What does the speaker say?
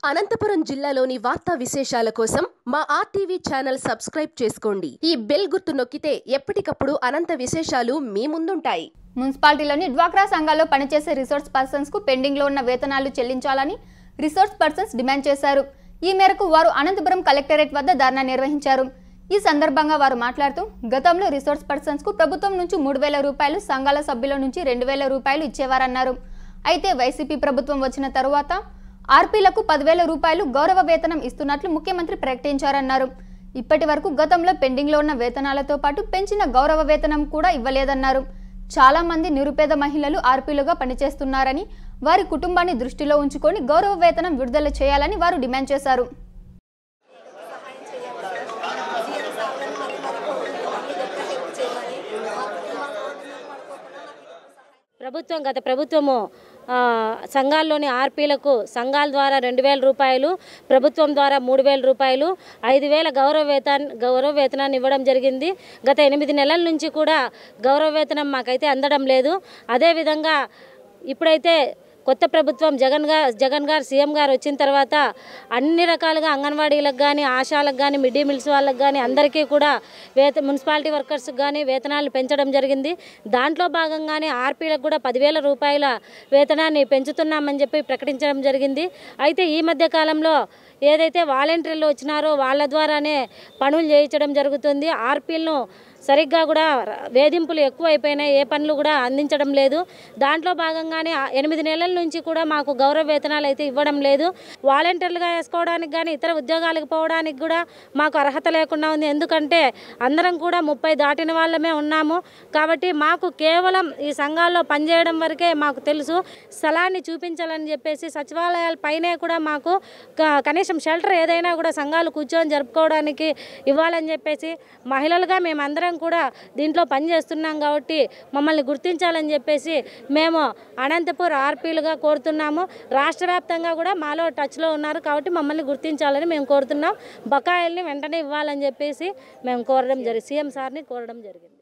అనంతపురం జిల్లాలోని వార్తా విశేషాల కోసం మా ఆర్టీవీ ఛానల్ సబ్స్క్రైబ్ చేసుకోండి ఈ బెల్ గుర్తు నొక్కితే ఎప్పటికప్పుడు అనంత విశేషాలు మీ ముందుంటాయి మున్సిపాలిటీలోని డ్వాక్రా సంఘాల్లో పనిచేసే రిసోర్స్ పర్సన్స్ కు పెండింగ్ లో ఉన్న వేతనాలు చెల్లించాలని రిసోర్స్ పర్సన్స్ డిమాండ్ చేశారు ఈ మేరకు వారు అనంతపురం కలెక్టరేట్ వద్ద ధర్నా నిర్వహించారు ఈ సందర్భంగా వారు మాట్లాడుతూ గతంలో రిసోర్స్ పర్సన్స్ కు ప్రభుత్వం నుంచి మూడు వేల రూపాయలు సంఘాల సభ్యుల నుంచి రెండు వేల రూపాయలు ఇచ్చేవారన్నారు అయితే వైసీపీ ప్రభుత్వం వచ్చిన తరువాత ఆర్పీలకు పదివేల రూపాయలు గౌరవ వేతనం ఇస్తున్నట్లు ముఖ్యమంత్రి ప్రకటించారన్నారు ఇప్పటి వరకు గతంలో పెండింగ్లో ఉన్న వేతనాలతో పాటు పెంచిన గౌరవ వేతనం కూడా ఇవ్వలేదన్నారు చాలా మంది నిరుపేద మహిళలు ఆర్పీలుగా పనిచేస్తున్నారని వారి కుటుంబాన్ని దృష్టిలో ఉంచుకొని గౌరవ వేతనం విడుదల చేయాలని వారు డిమాండ్ చేశారు ప్రభుత్వం గత ప్రభుత్వము ఆ, సంఘాల్లోని ఆర్పీలకు సంఘాల ద్వారా రెండు వేల రూపాయలు ప్రభుత్వం ద్వారా మూడు వేల రూపాయలు ఐదు వేల గౌరవ వేతన్ గౌరవ వేతనాన్ని ఇవ్వడం జరిగింది గత ఎనిమిది నెలల నుంచి కూడా గౌరవ వేతనం మాకైతే అందడం లేదు అదేవిధంగా ఇప్పుడైతే కొత్త ప్రభుత్వం జగన్ గారు జగన్ గారు సీఎం గారు వచ్చిన తర్వాత అన్ని రకాలుగా అంగన్వాడీలకు కానీ ఆశాలకు కానీ మిడ్ డే మీల్స్ వాళ్ళకి కానీ అందరికీ కూడా వేత మున్సిపాలిటీ వర్కర్స్కి కానీ వేతనాలు పెంచడం జరిగింది దాంట్లో భాగంగానే ఆర్పీలకు కూడా పదివేల రూపాయల వేతనాన్ని పెంచుతున్నామని చెప్పి ప్రకటించడం జరిగింది అయితే ఈ మధ్య కాలంలో ఏదైతే వాలంటీర్లు వచ్చినారో వాళ్ళ ద్వారానే పనులు చేయించడం జరుగుతుంది ఆర్పీలను సరిగ్గా కూడా వేధింపులు ఎక్కువ అయిపోయినాయి ఏ పనులు కూడా అందించడం లేదు దాంట్లో భాగంగానే ఆ ఎనిమిది నెలల నుంచి కూడా మాకు గౌరవ వేతనాలు అయితే ఇవ్వడం లేదు వాలంటీర్లుగా వేసుకోవడానికి కానీ ఇతర ఉద్యోగాలకు పోవడానికి కూడా మాకు అర్హత లేకుండా ఉంది ఎందుకంటే అందరం కూడా ముప్పై దాటిన వాళ్ళమే ఉన్నాము కాబట్టి మాకు కేవలం ఈ సంఘాల్లో పనిచేయడం వరకే మాకు తెలుసు స్థలాన్ని చూపించాలని చెప్పేసి సచివాలయాల పైనే కూడా మాకు క- కనీసం షెల్టర్ ఏదైనా కూడా సంఘాలు కూర్చొని జరుపుకోవడానికి ఇవ్వాలని చెప్పేసి మహిళలుగా మేమందరం కూడా దీంట్లో పని చేస్తున్నాం కాబట్టి మమ్మల్ని గుర్తించాలని చెప్పేసి మేము అనంతపూర్ ఆర్పీలుగా కోరుతున్నాము రాష్ట్ర వ్యాప్తంగా కూడా మాలో టచ్లో ఉన్నారు కాబట్టి మమ్మల్ని గుర్తించాలని మేము కోరుతున్నాం బకాయిల్ని వెంటనే ఇవ్వాలని చెప్పేసి మేము కోరడం జరిగింది సీఎం సార్ని కోరడం జరిగింది